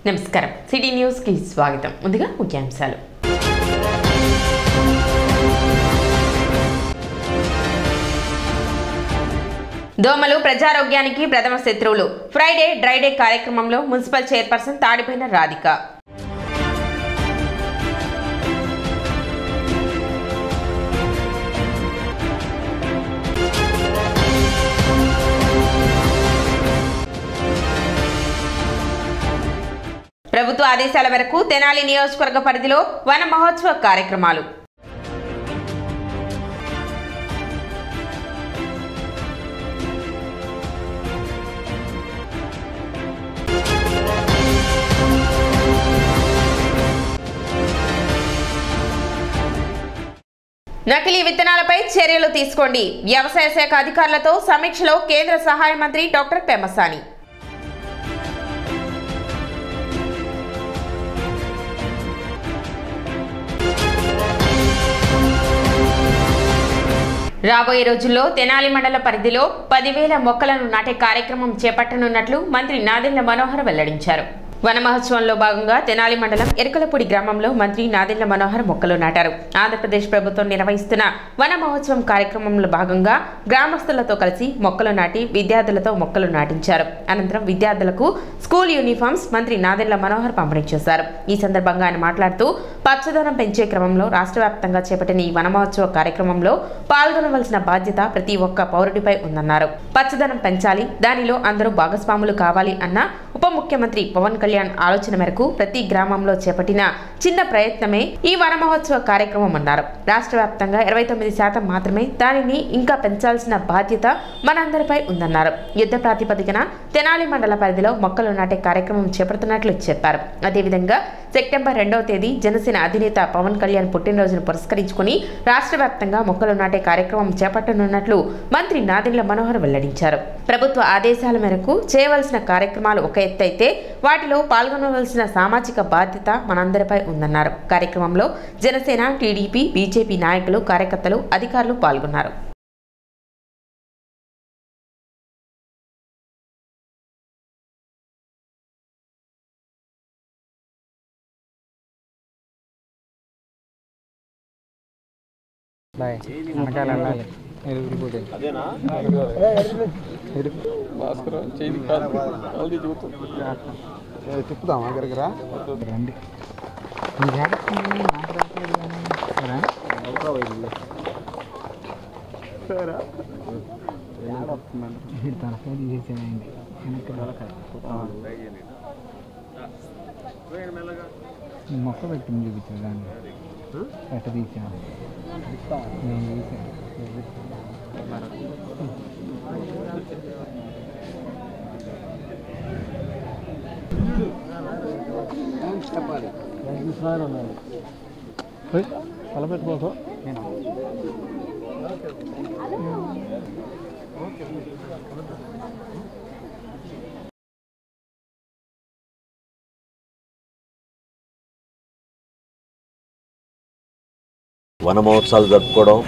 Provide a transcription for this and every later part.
నమస్కారం city news కి స్వాగతం ముందుగా ముఖ్యాంశాలు దోమలు ప్రజారోగ్యానికి ప్రథమ శత్రువులు ఫ్రైడే డ్రైడే కార్యక్రమంలో మున్సిపల్ చైర్పర్సన్ తాడిపోయిన రాధిక ప్రభుత్వ ఆదేశాల మేరకు తెనాలి నియోజకవర్గ పరిధిలో వన మహోత్సవ కార్యక్రమాలు నకిలీ విత్తనాలపై చర్యలు తీసుకోండి వ్యవసాయ శాఖ అధికారులతో సమీక్షలో కేంద్ర సహాయ మంత్రి డాక్టర్ పెమ్మసాని రాబోయే రోజుల్లో తెనాలి మండల పరిధిలో పదివేల మొక్కలను నాటే కార్యక్రమం చేపట్టనున్నట్లు మంత్రి నాదెండ్ల మనోహర్ వెల్లడించారు వన మహోత్సవంలో భాగంగా తెనాలి మండలం ఎరకలపూడి గ్రామంలో మంత్రి నాదెండ్ల మనోహర్ మొక్కలు నాటారు ఆంధ్రప్రదేశ్ ప్రభుత్వం నిర్వహిస్తున్న వన మహోత్సవం కార్యక్రమంలో భాగంగా గ్రామస్తులతో కలిసి మొక్కలు నాటి విద్యార్థులతో మొక్కలు నాటించారు అనంతరం విద్యార్థులకు స్కూల్ యూనిఫామ్స్ మంత్రి నాదెండ్ల మనోహర్ పంపిణీ చేశారు ఈ సందర్భంగా ఆయన మాట్లాడుతూ పచ్చదనం పెంచే క్రమంలో రాష్ట్ర వ్యాప్తంగా చేపట్టిన ఈ వన మహోత్సవ కార్యక్రమంలో పాల్గొనవలసిన బాధ్యత ప్రతి ఒక్క పౌరుడిపై ఉందన్నారు పచ్చదనం పెంచాలి దానిలో అందరూ భాగస్వాములు కావాలి అన్న ఉప ముఖ్యమంత్రి పవన్ కళ్యాణ్ ఆలోచన మేరకు ప్రతి గ్రామంలో చేపట్టిన చిన్న ప్రయత్నమే ఈ వన మహోత్సవ కార్యక్రమం అన్నారు రాష్ట్ర వ్యాప్తంగా ఇరవై తొమ్మిది శాతం మాత్రమే దానిని ఇంకా పెంచాల్సిన బాధ్యత మనందరిపై ఉందన్నారు యుద్ధ ప్రాతిపదికన తెనాలి మండల పరిధిలో మొక్కలు నాటే కార్యక్రమం చేపడుతున్నట్లు చెప్పారు అదేవిధంగా సెప్టెంబర్ రెండవ తేదీ జనసేన అధినేత పవన్ కళ్యాణ్ పుట్టినరోజును పురస్కరించుకుని రాష్ట్ర వ్యాప్తంగా మొక్కలు నాటే కార్యక్రమం చేపట్టనున్నట్లు మంత్రి నాదెండ్ల మనోహర్ వెల్లడించారు ప్రభుత్వ ఆదేశాల మేరకు చేయవలసిన కార్యక్రమాలు ఒక ఎత్తైతే వాటిలో పాల్గొనవలసిన సామాజిక బాధ్యత మనందరిపై ఉందన్నారు కార్యక్రమంలో జనసేన టీడీపీ బీజేపీ నాయకులు కార్యకర్తలు అధికారులు పాల్గొన్నారు బాయ్ వెనకాల వెళ్ళాలి ఎరుగురిపోతే తిప్పుదామా దగ్గర రండి మీరు ఏడుస్తుంది, నాకు రావట్లేదు కానీ. రా. వీడు తలకాయ తీసేసానండి వెనక్కి ఈ మొక్క పెట్టింది చూపించాను దాన్ని ఎట్ట తీసాను నేను తీసాను తలపెట్టుకోకు వన మహోత్సవాలు జరుపుకోవడం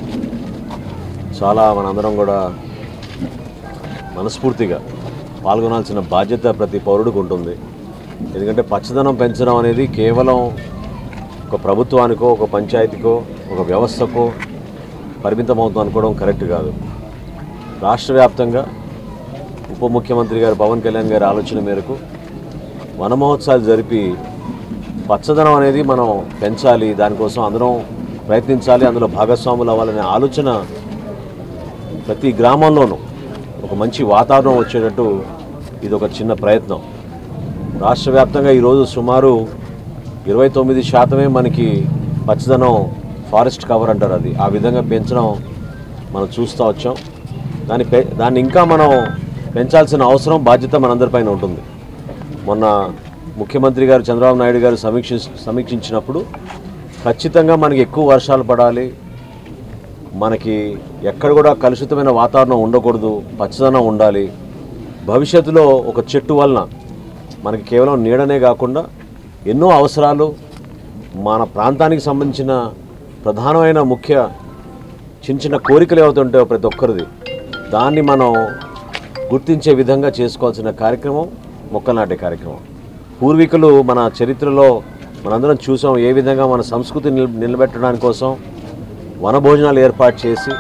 చాలా మనందరం కూడా మనస్ఫూర్తిగా పాల్గొనాల్సిన బాధ్యత ప్రతి పౌరుడికి ఉంటుంది ఎందుకంటే పచ్చదనం పెంచడం అనేది కేవలం ఒక ప్రభుత్వానికో ఒక పంచాయతీకో ఒక వ్యవస్థకో పరిమితం అవుతుంది అనుకోవడం కరెక్ట్ కాదు రాష్ట్ర వ్యాప్తంగా ఉప ముఖ్యమంత్రి గారు పవన్ కళ్యాణ్ గారి ఆలోచన మేరకు వన మహోత్సవాలు జరిపి పచ్చదనం అనేది మనం పెంచాలి దానికోసం అందరం ప్రయత్నించాలి అందులో భాగస్వాములు అవ్వాలనే ఆలోచన ప్రతి గ్రామంలోనూ ఒక మంచి వాతావరణం వచ్చేటట్టు ఇది ఒక చిన్న ప్రయత్నం రాష్ట్ర వ్యాప్తంగా ఈరోజు సుమారు ఇరవై తొమ్మిది శాతమే మనకి పచ్చదనం ఫారెస్ట్ కవర్ అంటారు అది ఆ విధంగా పెంచడం మనం చూస్తూ వచ్చాం దాన్ని పె దాన్ని ఇంకా మనం పెంచాల్సిన అవసరం బాధ్యత మనందరిపైన ఉంటుంది మొన్న ముఖ్యమంత్రి గారు చంద్రబాబు నాయుడు గారు సమీక్ష సమీక్షించినప్పుడు ఖచ్చితంగా మనకి ఎక్కువ వర్షాలు పడాలి మనకి ఎక్కడ కూడా కలుషితమైన వాతావరణం ఉండకూడదు పచ్చదనం ఉండాలి భవిష్యత్తులో ఒక చెట్టు వలన మనకి కేవలం నీడనే కాకుండా ఎన్నో అవసరాలు మన ప్రాంతానికి సంబంధించిన ప్రధానమైన ముఖ్య చిన్న చిన్న కోరికలు ఏవైతుంటాయో ప్రతి ఒక్కరిది దాన్ని మనం గుర్తించే విధంగా చేసుకోవాల్సిన కార్యక్రమం మొక్కలు నాటే కార్యక్రమం పూర్వీకులు మన చరిత్రలో మనందరం చూసాం ఏ విధంగా మన సంస్కృతి నిల నిలబెట్టడానికి కోసం వనభోజనాలు ఏర్పాటు చేసి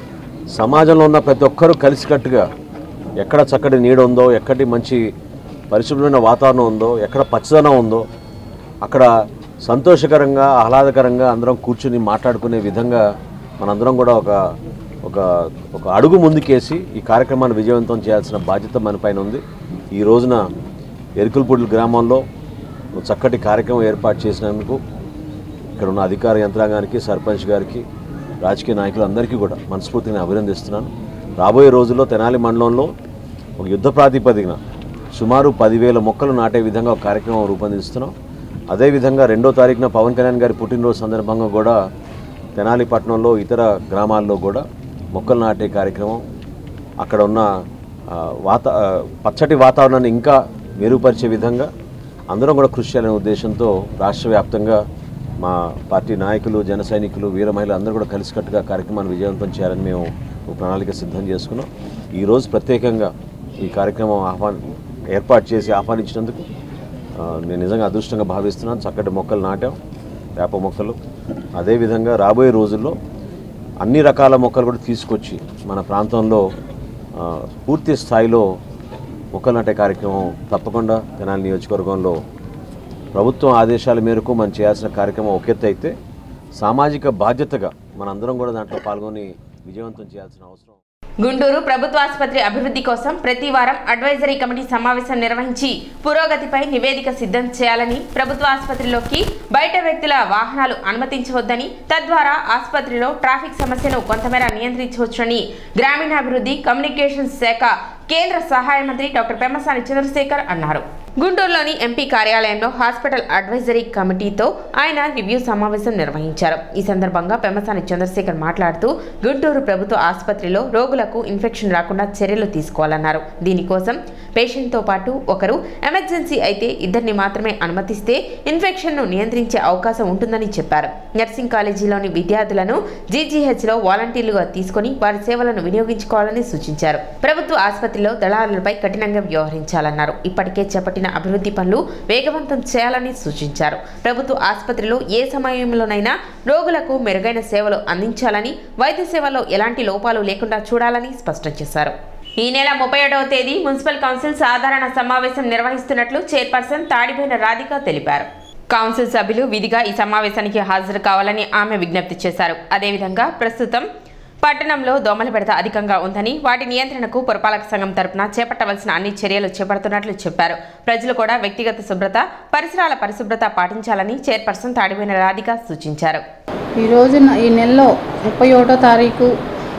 సమాజంలో ఉన్న ప్రతి ఒక్కరూ కలిసికట్టుగా ఎక్కడ చక్కటి నీడ ఉందో ఎక్కడి మంచి పరిశుభ్రమైన వాతావరణం ఉందో ఎక్కడ పచ్చదనం ఉందో అక్కడ సంతోషకరంగా ఆహ్లాదకరంగా అందరం కూర్చుని మాట్లాడుకునే విధంగా మనందరం కూడా ఒక ఒక ఒక అడుగు ముందుకేసి ఈ కార్యక్రమాన్ని విజయవంతం చేయాల్సిన బాధ్యత మన పైన ఉంది ఈ రోజున ఎరుకులపూడి గ్రామంలో ఒక చక్కటి కార్యక్రమం ఏర్పాటు చేసినందుకు ఇక్కడ ఉన్న అధికార యంత్రాంగానికి సర్పంచ్ గారికి రాజకీయ నాయకులందరికీ కూడా మనస్ఫూర్తిగా అభినందిస్తున్నాను రాబోయే రోజుల్లో తెనాలి మండలంలో ఒక యుద్ధ ప్రాతిపదికన సుమారు పదివేల మొక్కలు నాటే విధంగా ఒక కార్యక్రమం రూపొందిస్తున్నాం అదేవిధంగా రెండో తారీఖున పవన్ కళ్యాణ్ గారి పుట్టినరోజు సందర్భంగా కూడా తెనాలి పట్టణంలో ఇతర గ్రామాల్లో కూడా మొక్కలు నాటే కార్యక్రమం అక్కడ ఉన్న ఆ, వాత ఆ, పచ్చటి వాతావరణాన్ని ఇంకా మెరుగుపరిచే విధంగా అందరం కూడా కృషి చేయాలనే ఉద్దేశంతో రాష్ట్ర వ్యాప్తంగా మా పార్టీ నాయకులు జన సైనికులు వీర మహిళలు అందరూ కూడా కలిసికట్టుగా కార్యక్రమాన్ని విజయవంతం చేయాలని మేము ఒక ప్రణాళిక సిద్ధం చేసుకున్నాం ఈరోజు ప్రత్యేకంగా ఈ కార్యక్రమం ఆహ్వాన ఏర్పాటు చేసి ఆహ్వానించినందుకు ఆ, నేను నిజంగా అదృష్టంగా భావిస్తున్నాను చక్కటి మొక్కలు నాటాం వేప మొక్కలు అదేవిధంగా రాబోయే రోజుల్లో అన్ని రకాల మొక్కలు కూడా తీసుకొచ్చి మన ప్రాంతంలో ఆ, పూర్తి స్థాయిలో మొక్కలు నాటే కార్యక్రమం తప్పకుండా తెనాలి నియోజకవర్గంలో ప్రభుత్వం ఆదేశాల మేరకు మనం చేయాల్సిన కార్యక్రమం ఒక ఎత్తు అయితే సామాజిక బాధ్యతగా మనందరం కూడా దాంట్లో పాల్గొని విజయవంతం చేయాల్సిన అవసరం గుంటూరు ప్రభుత్వ ఆసుపత్రి అభివృద్ధి కోసం ప్రతి వారం అడ్వైజరీ కమిటీ సమావేశం నిర్వహించి పురోగతిపై నివేదిక సిద్ధం చేయాలని ప్రభుత్వ ఆసుపత్రిలోకి బయట వ్యక్తుల వాహనాలు అనుమతించవద్దని తద్వారా ఆసుపత్రిలో ట్రాఫిక్ సమస్యను కొంతమేర నియంత్రించవచ్చని గ్రామీణాభివృద్ధి కమ్యూనికేషన్స్ శాఖ కేంద్ర సహాయ మంత్రి డాక్టర్ పెమ్మసాని చంద్రశేఖర్ అన్నారు గుంటూరులోని ఎంపీ కార్యాలయంలో హాస్పిటల్ అడ్వైజరీ కమిటీతో ఆయన రివ్యూ సమావేశం నిర్వహించారు ఈ సందర్భంగా పెమ్మసాని చంద్రశేఖర్ మాట్లాడుతూ గుంటూరు ప్రభుత్వ ఆసుపత్రిలో రోగులకు ఇన్ఫెక్షన్ రాకుండా చర్యలు తీసుకోవాలన్నారు దీనికోసం పేషెంట్తో పాటు ఒకరు ఎమర్జెన్సీ అయితే ఇద్దరిని మాత్రమే అనుమతిస్తే ఇన్ఫెక్షన్ను నియంత్రించే అవకాశం ఉంటుందని చెప్పారు నర్సింగ్ కాలేజీలోని విద్యార్థులను జీజీహెచ్లో వాలంటీర్లుగా తీసుకొని వారి సేవలను వినియోగించుకోవాలని సూచించారు ప్రభుత్వ ఆసుపత్రిలో దళారులపై కఠినంగా వ్యవహరించాలన్నారు ఇప్పటికే చేపట్టిన అభివృద్ధి పనులు వేగవంతం చేయాలని సూచించారు ప్రభుత్వ ఆసుపత్రిలో ఏ సమయంలోనైనా రోగులకు మెరుగైన సేవలు అందించాలని వైద్య సేవల్లో ఎలాంటి లోపాలు లేకుండా చూడాలని స్పష్టం చేశారు ఈ నెల ముప్పై ఏడవ తేదీ మున్సిపల్ కౌన్సిల్ సాధారణ సమావేశం నిర్వహిస్తున్నట్లు చైర్పర్సన్ తాడిపోయిన రాధిక తెలిపారు కౌన్సిల్ సభ్యులు విధిగా ఈ సమావేశానికి హాజరు కావాలని ఆమె విజ్ఞప్తి చేశారు అదేవిధంగా ప్రస్తుతం పట్టణంలో దోమల బెడత అధికంగా ఉందని వాటి నియంత్రణకు పురపాలక సంఘం తరపున చేపట్టవలసిన అన్ని చర్యలు చేపడుతున్నట్లు చెప్పారు ప్రజలు కూడా వ్యక్తిగత శుభ్రత పరిసరాల పరిశుభ్రత పాటించాలని చైర్పర్సన్ తాడిపోయిన రాధిక సూచించారు ఈ రోజున ఈ నెలలో ముప్పై ఒకటో తారీఖు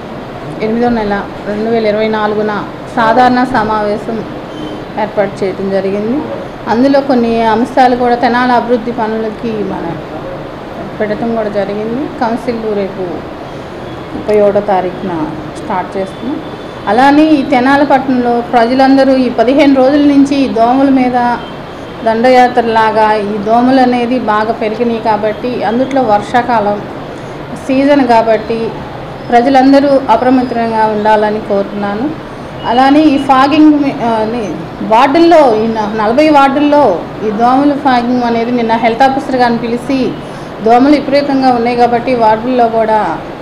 ఎనిమిదో నెల రెండు వేల ఇరవై నాలుగున సాధారణ సమావేశం ఏర్పాటు చేయడం జరిగింది అందులో కొన్ని అంశాలు కూడా తెనాల అభివృద్ధి పనులకి మన పెట్టడం కూడా జరిగింది కౌన్సిల్ రేపు ముప్పై ఒకటో తారీఖున స్టార్ట్ చేస్తున్నాం అలానే ఈ తెనాల పట్టణంలో ప్రజలందరూ ఈ పదిహేను రోజుల నుంచి ఈ దోమల మీద దండయాత్రలాగా ఈ దోమలు అనేది బాగా పెరిగినాయి కాబట్టి అందుట్లో వర్షాకాలం సీజన్ కాబట్టి ప్రజలందరూ అప్రమత్తంగా ఉండాలని కోరుతున్నాను అలానే ఈ ఫాగింగ్ మీ- ఆ, ని- వార్డుల్లో ఈ న- నలభై వార్డుల్లో ఈ దోమల ఫాగింగ్ అనేది నిన్న హెల్త్ ఆఫీసర్ గారిని పిలిచి దోమలు విపరీతంగా ఉన్నాయి కాబట్టి వార్డుల్లో కూడా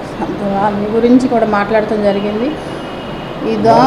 దాని గురించి కూడా మాట్లాడటం జరిగింది ఈ దో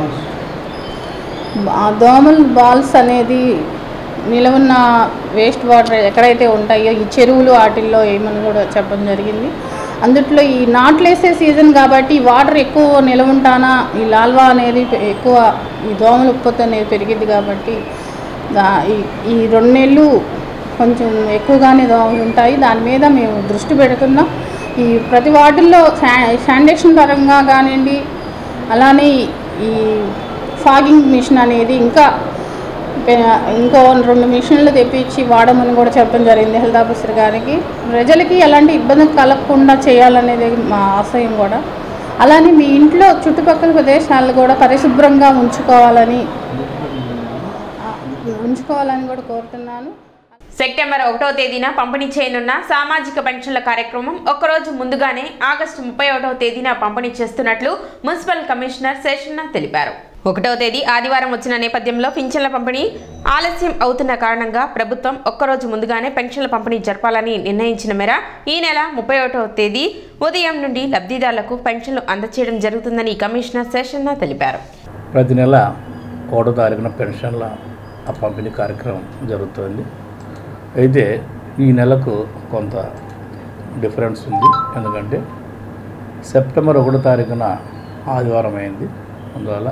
ఆ దోమల బాల్స్ అనేది నిలవున్న వేస్ట్ వాటర్ ఎక్కడైతే ఉంటాయో ఈ చెరువులు వాటిల్లో ఏమని కూడా చెప్పడం జరిగింది అందుట్లో ఈ నాట్లు వేసే సీజన్ కాబట్టి ఈ వాటర్ ఎక్కువ నిలవ ఉంటానా ఈ లాల్వా అనేది పె- ఎక్కువ ఈ దోమల ఉత్పత్తి అనేది పెరిగింది కాబట్టి దా- ఈ- ఈ రెండు నెలలు కొంచెం ఎక్కువగానే దోమలు ఉంటాయి దాని మీద మేము దృష్టి పెడుతున్నాం ఈ ప్రతి వార్డుల్లో శా శానిటేషన్ పరంగా కానివ్వండి అలానే ఈ ఫాగింగ్ మిషన్ అనేది ఇంకా పె- ఇంకో రెండు మిషన్లు తెప్పించి వాడమని కూడా చెప్పడం జరిగింది హెల్త్ ఆఫీసర్ గారికి ప్రజలకి ఎలాంటి ఇబ్బంది కలగకుండా చేయాలనేది మా ఆశయం కూడా అలానే మీ ఇంట్లో చుట్టుపక్కల ప్రదేశాలు కూడా పరిశుభ్రంగా ఉంచుకోవాలని ఆ, ఉంచుకోవాలని కూడా కోరుతున్నాను సెప్టెంబర్ ఒకటో తేదీన పంపిణీ చేయనున్న సామాజిక పెన్షన్ల కార్యక్రమం ఒక్కరోజు ముందుగానే ఆగస్టు ముప్పై ఒకటవ తేదీన పంపిణీ చేస్తున్నట్లు మున్సిపల్ కమిషనర్ శేషన్న తెలిపారు ఒకటవ తేదీ ఆదివారం వచ్చిన నేపథ్యంలో పింఛన్ల పంపిణీ ఆలస్యం అవుతున్న కారణంగా ప్రభుత్వం ఒక్కరోజు ముందుగానే పెన్షన్ల పంపిణీ జరపాలని నిర్ణయించిన మేర ఈ నెల ముప్పై ఒకటవ తేదీ ఉదయం నుండి లబ్ధిదారులకు పెన్షన్లు అందచేయడం జరుగుతుందని కమిషనర్ శేషన్న తెలిపారు ప్రతి నెల ఒకటో తారీఖున పెన్షన్ల ఆ పంపిణీ కార్యక్రమం జరుగుతుంది అయితే ఈ నెలకు కొంత డిఫరెన్స్ ఉంది ఎందుకంటే సెప్టెంబర్ ఒకటో తారీఖున ఆదివారం అయింది అందువల్ల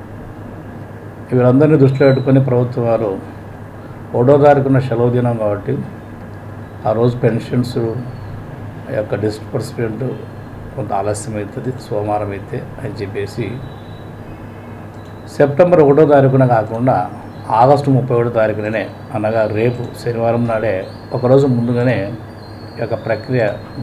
వీళ్ళందరినీ దృష్టిలో పెట్టుకొని ప్రభుత్వం వారు ఒకటో తారీఖున సెలవు దినం కాబట్టి ఆ రోజు పెన్షన్స్ యొక్క డిస్బర్స్మెంట్ కొంత ఆలస్యం అవుతుంది సోమవారం అయితే అని చెప్పేసి సెప్టెంబర్ ఒకటో తారీఖున కాకుండా ఆగస్టు ముప్పై ఒకటో తారీఖుననే అనగా రేపు శనివారం నాడే ఒకరోజు ముందుగానే ఈ యొక్క ప్రక్రియ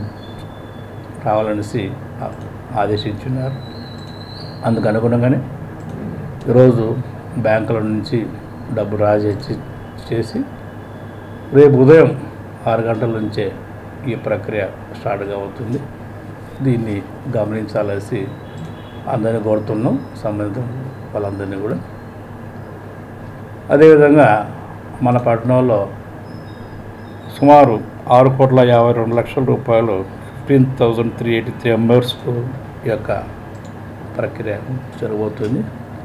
రావాలనేసి ఆ- ఆదేశించున్నారు అందుకు అనుగుణంగానే ఈరోజు బ్యాంకుల నుంచి డబ్బు రాజేసి చేసి రేపు ఉదయం ఆరు గంటల నుంచే ఈ ప్రక్రియ స్టార్ట్గా అవుతుంది దీన్ని గమనించాలనేసి అందరినీ కోరుతున్నాం సంబంధిత వాళ్ళందరినీ కూడా అదేవిధంగా మన పట్టణంలో సుమారు ఆరు కోట్ల యాభై రెండు లక్షల రూపాయలు fifteen thousand three eighty three మెంబర్స్కు ఈ యొక్క ప్రక్రియ జరగబోతుంది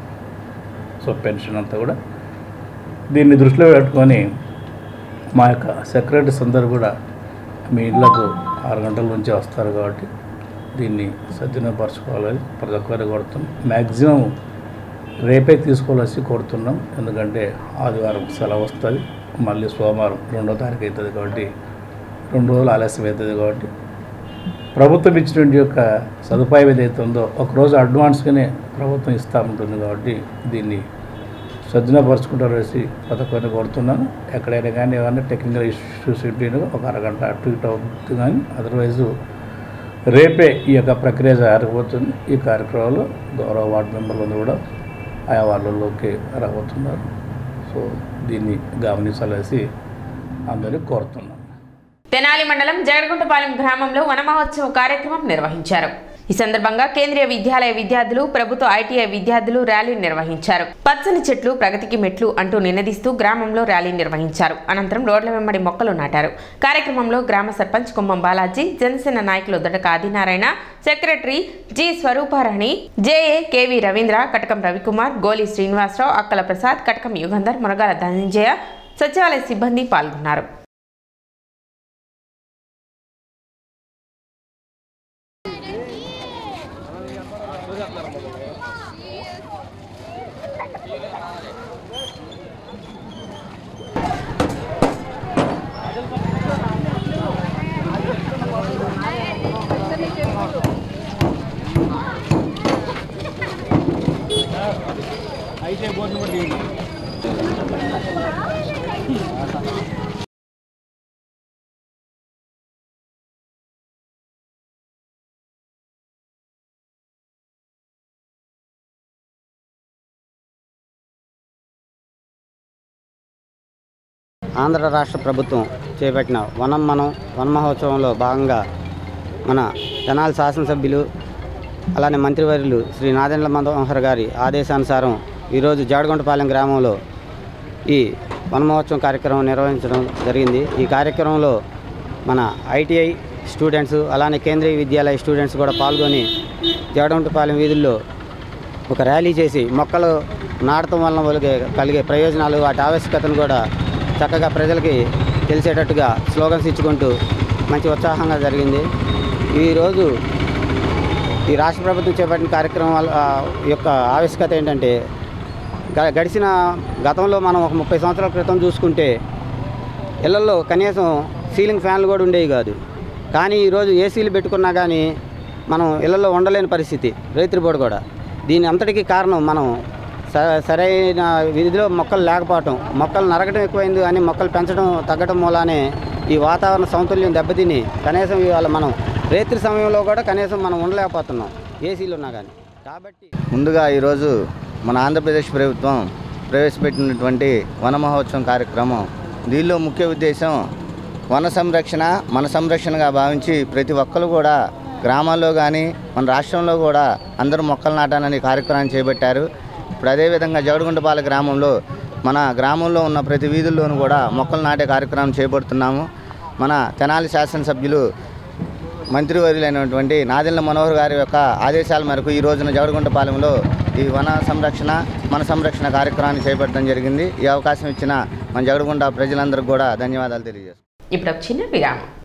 సో పెన్షన్ అంతా కూడా దీన్ని దృష్టిలో పెట్టుకొని మా యొక్క సెక్రటరీస్ అందరూ కూడా మీ ఇళ్లకు ఆరు గంటల నుంచి వస్తారు కాబట్టి దీన్ని సద్వినియోగపరచుకోవాలని ప్రతి ఒక్కరు కోరుతున్నాం మ్యాక్సిమం రేపే తీసుకోవాల్సి కోరుతున్నాం ఎందుకంటే ఆదివారం సెలవు వస్తుంది మళ్ళీ సోమవారం రెండో తారీఖు అవుతుంది కాబట్టి రెండు రోజులు ఆలస్యం అవుతుంది కాబట్టి ప్రభుత్వం ఇచ్చినటువంటి యొక్క సదుపాయం ఏదైతే ఉందో ఒకరోజు అడ్వాన్స్గానే ప్రభుత్వం ఇస్తూ ఉంటుంది కాబట్టి దీన్ని సద్వినియోగపరచుకుంటారు వేసి పథకాన్ని కోరుతున్నాను ఎక్కడైనా కానీ ఏమైనా టెక్నికల్ ఇష్యూస్ ఉంటే ఒక అరగంట అటు ఇటు అవుతుంది కానీ అదర్వైజు రేపే ఈ యొక్క ప్రక్రియ జరగబోతుంది ఈ కార్యక్రమంలో గౌరవ వార్డు మెంబర్లు కూడా ఆయా వాళ్ళలోకి రాబోతున్నారు సో దీన్ని గమనించాలేసి అందరినీ కోరుతున్నాను తెనాలి మండలం జగడగుంటపాలెం గ్రామంలో వన మహోత్సవ కార్యక్రమం నిర్వహించారు ఈ సందర్భంగా కేంద్రీయ విద్యాలయ విద్యార్థులు ప్రభుత్వ ఐటీఐ విద్యార్థులు ర్యాలీ నిర్వహించారు పచ్చని చెట్లు ప్రగతికి మెట్లు అంటూ నినదిస్తూ గ్రామంలో ర్యాలీ నిర్వహించారు అనంతరం రోడ్ల వెంబడి మొక్కలు నాటారు కార్యక్రమంలో గ్రామ సర్పంచ్ కుమ్మం బాలాజీ జనసేన నాయకులు దొడక Adinarayana secretary G Swaruparani JA KV Ravindra Katakam Ravikumar Goli Srinivasarao అక్కల ప్రసాద్ కటకం యుగంధర్ మునగాల ధనంజయ సచివాలయ సిబ్బంది పాల్గొన్నారు ఆంధ్ర రాష్ట్ర ప్రభుత్వం చేపట్టిన వనం మనం వన మహోత్సవంలో భాగంగా మన తెనాలి శాసనసభ్యులు అలానే మంత్రివర్యులు శ్రీ నాదెండ్ల మనోహర్ గారి ఆదేశానుసారం ఈరోజు జాడగొండపాలెం గ్రామంలో ఈ వన మహోత్సవం కార్యక్రమం నిర్వహించడం జరిగింది ఈ కార్యక్రమంలో మన ఐటీఐ స్టూడెంట్స్ అలానే కేంద్రీయ విద్యాలయ స్టూడెంట్స్ కూడా పాల్గొని జాడగొండపాలెం వీధుల్లో ఒక ర్యాలీ చేసి మొక్కలు నాటడం వలన వాళ్ళకి కలిగే ప్రయోజనాలు వాటి ఆవశ్యకతను కూడా చక్కగా ప్రజలకి తెలిసేటట్టుగా స్లోగన్స్ ఇచ్చుకుంటూ మంచి ఉత్సాహంగా జరిగింది ఈరోజు ఈ రాష్ట్ర ప్రభుత్వం చేపట్టిన కార్యక్రమాల ఆ, యొక్క ఆవశ్యకత ఏంటంటే గ- గడిచిన గతంలో మనం ఒక ముప్పై సంవత్సరాల క్రితం చూసుకుంటే ఇళ్లలో కనీసం సీలింగ్ ఫ్యాన్లు కూడా ఉండేవి కాదు కానీ ఈరోజు ఏసీలు పెట్టుకున్నా కానీ మనం ఇళ్లలో ఉండలేని పరిస్థితి రైతులు బోర్డు కూడా దీని అంతటికీ కారణం మనం స- సరైన విధిలో మొక్కలు లేకపోవటం మొక్కలు నరకడం ఎక్కువైంది కానీ మొక్కలు పెంచడం తగ్గడం మూలానే ఈ వాతావరణ సమతుల్యం దెబ్బతిని కనీసం ఇవాళ మనం రైతుల సమయంలో కూడా కనీసం మనం ఉండలేకపోతున్నాం ఏసీలు ఉన్నా కానీ కాబట్టి ముందుగా ఈరోజు మన ఆంధ్రప్రదేశ్ ప్రభుత్వం ప్రవేశపెట్టినటువంటి వన మహోత్సవం కార్యక్రమం దీనిలో ముఖ్య ఉద్దేశం వన సంరక్షణ మన సంరక్షణగా భావించి ప్రతి ఒక్కరు కూడా గ్రామాల్లో కానీ మన రాష్ట్రంలో కూడా అందరూ మొక్కలు నాటాలని కార్యక్రమాన్ని చేపట్టారు ఇప్పుడు అదేవిధంగా జగడగుంటపాలె గ్రామంలో మన గ్రామంలో ఉన్న ప్రతి వీధుల్లోనూ కూడా మొక్కలు నాటే కార్యక్రమం చేపడుతున్నాము మన తెనాలి శాసనసభ్యులు మంత్రివర్యులైనటువంటి నాదెండ్ల మనోహర్ గారి యొక్క ఆదేశాల మేరకు ఈ రోజున జగడగుంటపాలెంలో ఈ వన సంరక్షణ మన సంరక్షణ కార్యక్రమాన్ని చేపట్టడం జరిగింది ఈ అవకాశం ఇచ్చిన మన జగడగుంట ప్రజలందరికీ కూడా ధన్యవాదాలు తెలియజేస్తాం ఇప్పుడు ఒక చిన్న విరామం